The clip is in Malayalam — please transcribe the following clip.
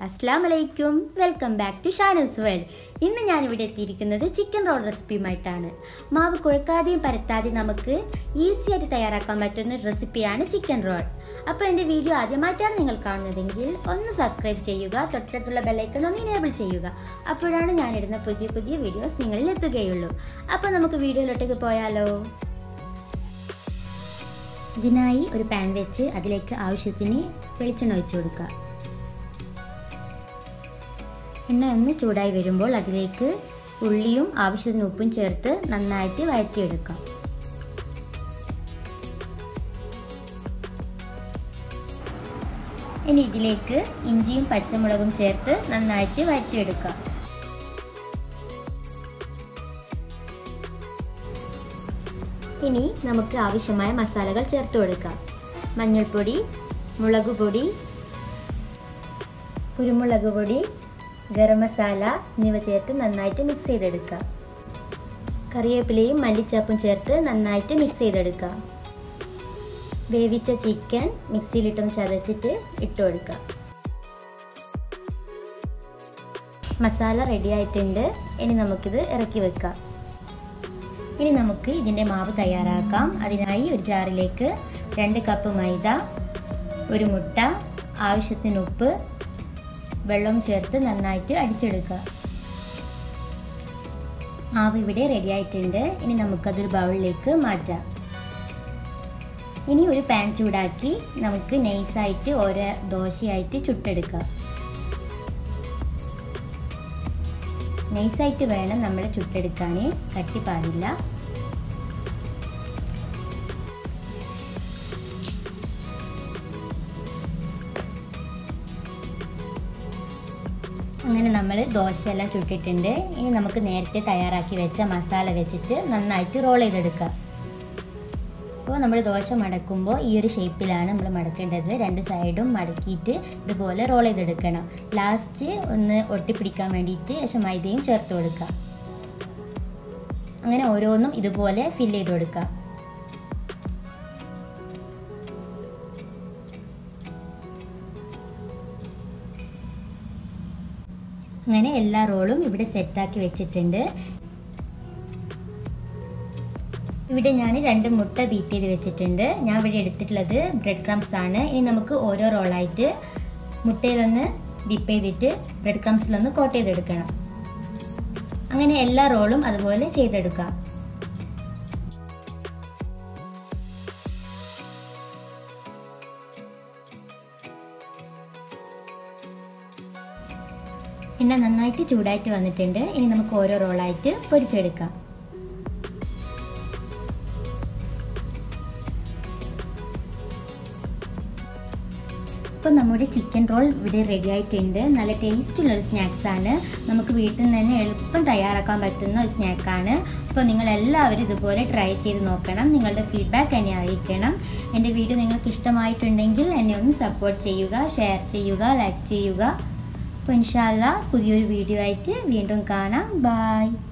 അസ്സാം വലൈക്കും welcome back to Shanas world ഇന്ന് ഞാൻ ഇവിടെ എത്തിയിരിക്കുന്നത് ചിക്കൻ റോൾ റെസിപ്പിയുമായിട്ടാണ് മാവ് കുഴക്കാതെയും പരത്താതെയും നമുക്ക് ഈസി ആയിട്ട് തയ്യാറാക്കാൻ പറ്റുന്ന റെസിപ്പിയാണ് ചിക്കൻ റോൾ അപ്പോൾ എൻ്റെ വീഡിയോ ആദ്യമായിട്ടാണ് നിങ്ങൾ കാണുന്നതെങ്കിൽ ഒന്ന് സബ്സ്ക്രൈബ് ചെയ്യുക തൊട്ടടുത്തുള്ള ബെല്ലൈക്കൺ ഒന്ന് ഇനേബിൾ ചെയ്യുക അപ്പോഴാണ് ഞാനിടുന്ന പുതിയ പുതിയ വീഡിയോസ് നിങ്ങളിൽ എത്തുകയുള്ളൂ അപ്പോൾ നമുക്ക് വീഡിയോയിലോട്ടേക്ക് പോയാലോ ഇതിനായി ഒരു പാൻ വെച്ച് അതിലേക്ക് ആവശ്യത്തിന് വെളിച്ചെണ്ണ ഒഴിച്ചു കൊടുക്കുക എണ്ണ ഒന്ന് ചൂടായി വരുമ്പോൾ അതിലേക്ക് ഉള്ളിയും ആവശ്യത്തിന് ഉപ്പും ചേർത്ത് നന്നായിട്ട് വഴറ്റിയെടുക്കാം ഇനി ഇതിലേക്ക് ഇഞ്ചിയും പച്ചമുളകും ചേർത്ത് നന്നായിട്ട് വഴറ്റിയെടുക്കാം ഇനി നമുക്ക് ആവശ്യമായ മസാലകൾ ചേർത്ത് കൊടുക്കാം മഞ്ഞൾപ്പൊടി മുളക് പൊടി കുരുമുളക് പൊടി ഗരം മസാല എന്നിവ ചേർത്ത് നന്നായിട്ട് മിക്സ് ചെയ്തെടുക്കുക കറിവേപ്പിലയും മല്ലിച്ചപ്പും ചേർത്ത് നന്നായിട്ട് മിക്സ് ചെയ്തെടുക്കുക വേവിച്ച ചിക്കൻ മിക്സിയിലിട്ടൊന്ന് ചതച്ചിട്ട് ഇട്ട് കൊടുക്കുക മസാല റെഡി ആയിട്ടുണ്ട് ഇനി നമുക്കിത് ഇറക്കി വെക്കാം ഇനി നമുക്ക് ഇതിൻ്റെ മാവ് തയ്യാറാക്കാം അതിനായി ഒരു ജാറിലേക്ക് രണ്ട് കപ്പ് മൈദ ഒരു മുട്ട ആവശ്യത്തിന് ഉപ്പ് വെള്ളം ചേർത്ത് നന്നായിട്ട് അടിച്ചെടുക്കുക മാവ് ഇവിടെ റെഡി ആയിട്ടുണ്ട് ഇനി നമുക്കതൊരു ബൗളിലേക്ക് മാറ്റാം ഇനി ഒരു പാൻ ചൂടാക്കി നമുക്ക് നൈസായിട്ട് ഓരോ ദോശയായിട്ട് ചുട്ടെടുക്കാം നൈസായിട്ട് വേണം നമ്മൾ ചുട്ടെടുക്കാൻ കട്ടി പാടില്ല അങ്ങനെ നമ്മൾ ദോശയെല്ലാം ചുട്ടിട്ടുണ്ട് ഇനി നമുക്ക് നേരത്തെ തയ്യാറാക്കി വെച്ച മസാല വെച്ചിട്ട് നന്നായിട്ട് റോൾ ചെയ്തെടുക്കാം അപ്പോൾ നമ്മൾ ദോശ മടക്കുമ്പോൾ ഈ ഒരു ഷേപ്പിലാണ് നമ്മൾ മടക്കേണ്ടത് രണ്ട് സൈഡും മടക്കിയിട്ട് ഇതുപോലെ റോൾ ചെയ്തെടുക്കണം ലാസ്റ്റ് ഒന്ന് ഒട്ടിപ്പിടിക്കാൻ വേണ്ടിയിട്ട് ശേഷം മൈദയും ചേർത്ത് കൊടുക്കുക അങ്ങനെ ഓരോന്നും ഇതുപോലെ ഫില്ല് ചെയ്ത് കൊടുക്കുക അങ്ങനെ എല്ലാ റോളും ഇവിടെ സെറ്റാക്കി വെച്ചിട്ടുണ്ട് ഇവിടെ ഞാൻ രണ്ട് മുട്ട ബീറ്റ് ചെയ്ത് വെച്ചിട്ടുണ്ട് ഞാൻ ഇവിടെ എടുത്തിട്ടുള്ളത് ബ്രെഡ് ക്രംസ് ആണ് ഇനി നമുക്ക് ഓരോ റോളായിട്ട് മുട്ടയിലൊന്ന് ഡിപ്പ് ചെയ്തിട്ട് ബ്രെഡ് ക്രംസിലൊന്ന് കോട്ട് ചെയ്തെടുക്കണം അങ്ങനെ എല്ലാ റോളും അതുപോലെ ചെയ്തെടുക്കാം എണ്ണ നന്നായിട്ട് ചൂടായിട്ട് വന്നിട്ടുണ്ട് ഇനി നമുക്ക് ഓരോ റോളായിട്ട് പൊരിച്ചെടുക്കാം ഇപ്പോൾ നമ്മുടെ ചിക്കൻ റോൾ ഇവിടെ റെഡി ആയിട്ടുണ്ട് നല്ല ടേസ്റ്റുള്ള ഒരു സ്നാക്സ് ആണ് നമുക്ക് വീട്ടിൽ നിന്ന് തന്നെ എളുപ്പം തയ്യാറാക്കാൻ പറ്റുന്ന ഒരു സ്നാക്കാണ് അപ്പോൾ നിങ്ങൾ എല്ലാവരും ഇതുപോലെ ട്രൈ ചെയ്ത് നോക്കണം നിങ്ങളുടെ ഫീഡ്ബാക്ക് എന്നെ അറിയിക്കണം എൻ്റെ വീഡിയോ നിങ്ങൾക്ക് ഇഷ്ടമായിട്ടുണ്ടെങ്കിൽ എന്നെ ഒന്ന് സപ്പോർട്ട് ചെയ്യുക ഷെയർ ചെയ്യുക ലൈക്ക് ചെയ്യുക അപ്പോൾ ഇൻഷാല്ല പുതിയൊരു വീഡിയോ ആയിട്ട് വീണ്ടും കാണാം ബായ്